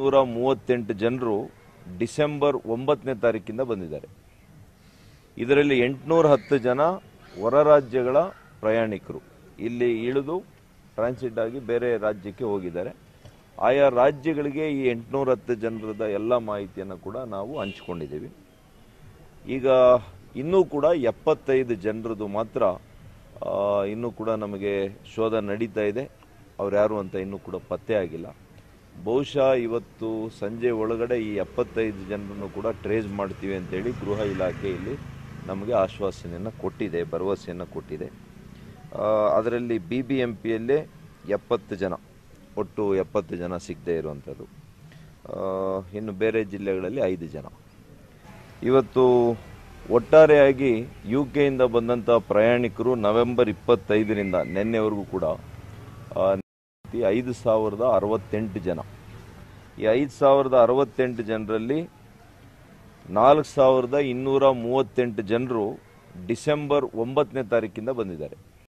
ಇನ್ನೂರ ಮೂವತ್ತೆಂಟು ಜನರು ಡಿಸೆಂಬರ್ ಒಂಬತ್ತನೇ ತಾರೀಕಿಂದ ಬಂದಿದ್ದಾರೆ ಇದರಲ್ಲಿ ಎಂಟುನೂರ ಹತ್ತು ಜನ ಹೊರ ರಾಜ್ಯಗಳ ಪ್ರಯಾಣಿಕರು ಇಲ್ಲಿ ಇಳಿದು ಟ್ರಾನ್ಸಿಟ್ ಆಗಿ ಬೇರೆ ರಾಜ್ಯಕ್ಕೆ ಹೋಗಿದ್ದಾರೆ ಆಯಾ ರಾಜ್ಯಗಳಿಗೆ ಈ ಎಂಟುನೂರ ಹತ್ತು ಜನರದ ಎಲ್ಲ ಮಾಹಿತಿಯನ್ನು ಕೂಡ ನಾವು ಹಂಚ್ಕೊಂಡಿದ್ದೀವಿ ಈಗ ಇನ್ನೂ ಕೂಡ ಎಪ್ಪತ್ತೈದು ಜನರದು ಮಾತ್ರ ಆ, ಇನ್ನೂ ಕೂಡ ನಮಗೆ ಶೋಧ ನಡೀತಾ ಇದೆ ಅವ್ರು ಯಾರು ಅಂತ ಇನ್ನೂ ಕೂಡ ಪತ್ತೆ ಆಗಿಲ್ಲ ಬಹುಶಃ ಇವತ್ತು ಸಂಜೆ ಒಳಗಡೆ ಈ ಎಪ್ಪತ್ತೈದು ಜನರನ್ನು ಕೂಡ ಟ್ರೇಸ್ ಮಾಡ್ತೀವಿ ಅಂತೇಳಿ ಗೃಹ ಇಲಾಖೆ ಇಲ್ಲಿ ನಮಗೆ ಆಶ್ವಾಸನೆಯನ್ನು ಕೊಟ್ಟಿದೆ ಭರವಸೆಯನ್ನು ಕೊಟ್ಟಿದೆ ಅದರಲ್ಲಿ ಬಿ ಬಿ ಎಂ ಪಿಯಲ್ಲೇ ಎಪ್ಪತ್ತು ಜನ ಒಟ್ಟು ಎಪ್ಪತ್ತು ಜನ ಸಿಗದೇ ಇರುವಂಥದ್ದು ಆ, ಇನ್ನು ಬೇರೆ ಜಿಲ್ಲೆಗಳಲ್ಲಿ ಐದು ಜನ ಇವತ್ತು ಒಟ್ಟಾರೆಯಾಗಿ ಯು ಕೆಯಿಂದ ಬಂದಂಥ ಪ್ರಯಾಣಿಕರು ನವೆಂಬರ್ ಇಪ್ಪತ್ತೈದರಿಂದ ನಿನ್ನೆವರೆಗೂ ಕೂಡ ಆ, ಈ ಐದು ಸಾವಿರದ ಅರವತ್ತೆಂಟು ಜನ ಈ ಐದು ಸಾವಿರದ ಅರವತ್ತೆಂಟು ಜನರಲ್ಲಿ ನಾಲ್ಕು ಸಾವಿರದ ಇನ್ನೂರ ಮೂವತ್ತೆಂಟು ಜನರು ಡಿಸೆಂಬರ್ ಒಂಬತ್ತನೇ ತಾರೀಕಿಂದ ಬಂದಿದ್ದಾರೆ